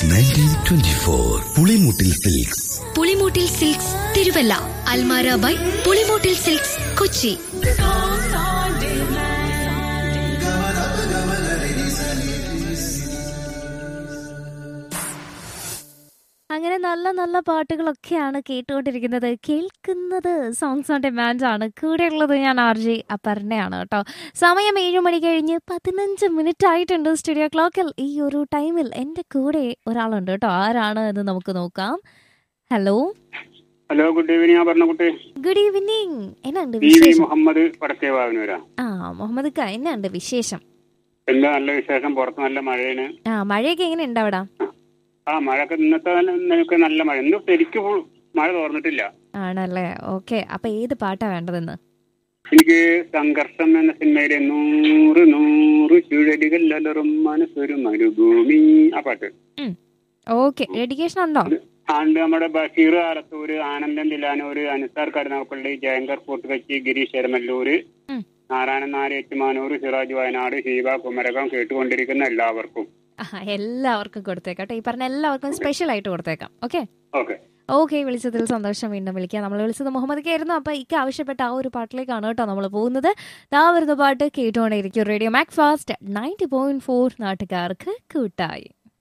Since nineteen twenty four Pulimoottil silks Pulimoottil silks Thiruvalla അൽമാര by Pulimoottil silks Kochi അങ്ങനെ നല്ല നല്ല പാട്ടുകളൊക്കെയാണ് കേട്ടുകൊണ്ടിരിക്കുന്നത് കേൾക്കുന്നത് സോങ്സ് ഓൺ ഡിമാൻഡ് ആണ് കൂടെയുള്ളത് ഞാൻ ആർ ജെ അപർണയാണ് കേട്ടോ സമയം ഏഴ് മണി കഴിഞ്ഞ് പതിനഞ്ച് മിനിറ്റ് ആയിട്ടുണ്ട് സ്റ്റുഡിയോ ക്ലോക്കിൽ ഈ ഒരു ടൈമിൽ എൻ്റെ കൂടെ ഒരാളുണ്ട് കേട്ടോ ആരാണ് എന്ന് നമുക്ക് നോക്കാം ഹലോ ഹലോ ഗുഡ് ഈവനിങ് ആ പറഞ്ഞ കുട്ടി ഗുഡ് ഈവനിങ് എന്നാണ്ട് പി വി വിശേഷം മുഹമ്മദ് വടക്കേ വാഗനൂരാ ആ മുഹമ്മദ് ക എന്നാണ്ട് വിശേഷം എന്താ നല്ല വിശേഷം പുറത്ത് നല്ല മഴയാണ് ആ മഴയൊക്കെ എങ്ങനെ ഉണ്ട് അവിടെ ആ മഴയൊക്കെ ഇന്നത്തെ നിനക്ക് നല്ല മഴ ഇന്ന് ശരിക്കും full മഴ തോർന്നിട്ടില്ല ആണല്ലേ ഓക്കെ അപ്പൊ ഏത് പാട്ടാ വേണ്ടതെന്ന് എനിക്ക് സംഘർഷം എന്ന സിനിമയിലെ നൂറ് നൂറ് ചുഴലികൾ അലറും മനസ്സൊരു മരുഭൂമി ആ പാട്ട് ഓക്കെ ഡെഡിക്കേഷൻ ഉണ്ടോ ആണ്ട് നമ്മുടെ ബഷീർ ആലത്തൂര് ആനന്ദൻ ദിലാനൂര് അനുസാർ കരുനാപ്പള്ളി ജയങ്കർ പൂട്ടുകച്ചി ഗിരീഷ് എരമല്ലൂര് ഉം. നാരായണൻ നാര് ഏറ്റുമാനൂർ സിറാജ് വയനാട് ഷീബ കുമരകം കേട്ടുകൊണ്ടിരിക്കുന്ന എല്ലാവർക്കും ആ, എല്ലാവർക്കും കൊടുത്തേക്കാം കേട്ടോ ഈ പറഞ്ഞ എല്ലാവർക്കും സ്പെഷ്യൽ ആയിട്ട് കൊടുത്തേക്കാം ഓക്കെ ഓക്കെ ഓക്കെ വിളിച്ചതിൽ സന്തോഷം വീണ്ടും വിളിക്കാം നമ്മൾ വിളിച്ചത് മുഹമ്മദ് ആയിരുന്നു അപ്പൊ ഇക്ക് ആവശ്യപ്പെട്ട ആ ഒരു പാട്ടിലേക്കാണ് കേട്ടോ നമ്മൾ പോകുന്നത് ദാ വരുന്ന പാട്ട് കേട്ടുകൊണ്ടേയിരിക്കും radio Mac Fast ninety point four നാട്ടുകാർക്ക് കൂട്ടായി